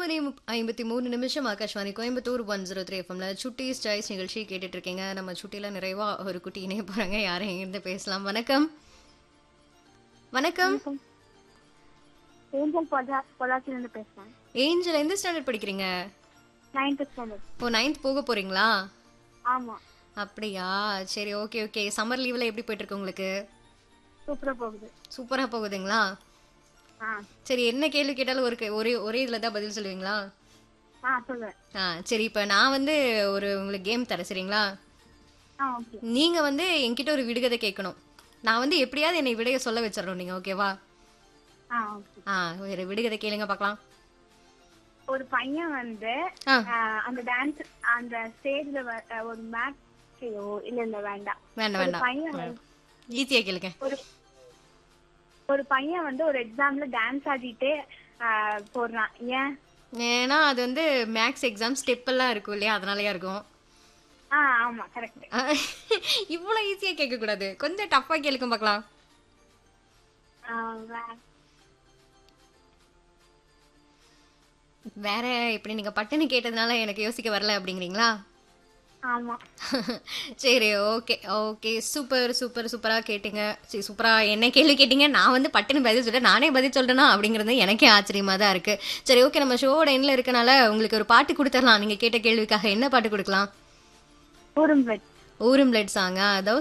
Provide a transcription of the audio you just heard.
மணி முப்- ஐம்பத்தி மூணு நிமிஷம் Akashvani Coimbatore one zero three எஃப்எம்ல சுட்டீஸ் சாய்ஸ் நிகழ்ச்சி கேட்டுட்டு இருக்கீங்க நம்ம சுட்டில நிறைவா ஒரு குட்டி இணைய போறாங்க யாரும் எங்கிருந்து பேசலாம் வணக்கம் வணக்கம் ஏஞ்சல் பொதா பொள்ளாச்சிலேருந்து பேசுறேன் ஏஞ்சல் எந்த ஸ்டாண்டர்ட் படிக்கிறீங்க நைன்த்து ஸ்டாண்டர்ட் ஓ நைன்த் போக போறீங்களா ஆமா அப்படியா சரி ஓகே ஓகே சம்மர் லீவ்ல எப்படி போயிட்டு இருக்கு உங்களுக்கு சூப்பரா போகுது சூப்பரா போகுதுங்களா ஆ சரி என்ன கேள்வி கேட்டாலும் ஒரு கே- ஒரே ஒரே இதுல தான் பதில் சொல்லுவீங்களா ஆ சொல்லுவேன் ஆ சரி இப்போ நான் வந்து ஒரு உங்களுக்கு கேம் தரேன் சரிங்களா ஆ ஓகே நீங்க வந்து என்கிட்ட ஒரு விடுகதை கேட்கணும் நான் வந்து எப்படியாவது என்னை விடைய சொல்ல வச்சிடணும் நீங்க ஓகேவா ஆ ஓகே ஆ ஒரு விடுகதை கேளுங்க பார்க்கலாம் ஒரு பையன் வந்து ஆ ஆ, அந்த டான்ஸ் அந்த ஸ்டேஜ்ல ஒரு மேட்ச் இல்ல இல்ல வேண்டாம் வேண்டாம் ஒரு வேண்டாம் பையன் வந்து- ஈஸியா கேளுங்க ஒரு ஒரு பையன் வந்து ஒரு எக்ஸாம்ல டான்ஸ் ஆடிட்டே ஆ, போடுறான் ஏன் ஏன்னா அது வந்து மேக்ஸ் எக்ஸாம் ஸ்டெப் எல்லாம் இருக்கும் இல்லையா அதனாலயா இருக்கும் ஆ ஆமா கரெக்ட் ஆ, இவ்வளவு ஈஸியா கேட்க கூடாது கொஞ்சம் டஃப்பா கேளுங்க பார்க்கலாம் வேற இப்படி நீங்க பட்டுன்னு கேட்டதுனால எனக்கு யோசிக்க வரல அப்படிங்கிறீங்களா ஆமா சரி ஓகே ஓகே சூப்பர் சூப்பர் சூப்பரா கேட்டீங்க சரி சூப்பரா என்ன கேள்வி கேட்டீங்க நான் வந்து பட்டுன்னு பதில் சொல்லிட்டேன் நானே பதில் சொல்றேனா அப்படிங்கிறது எனக்கே ஆச்சரியமா தான் இருக்கு சரி ஓகே நம்ம ஷோவோட எண்ணில் இருக்கனால உங்களுக்கு ஒரு பாட்டு கொடுத்துடலாம் நீங்க கேட்ட கேள்விக்காக என்ன பாட்டு கொடுக்கலாம் ஊரும் ஊரும் பிளட் சாங்க அதோ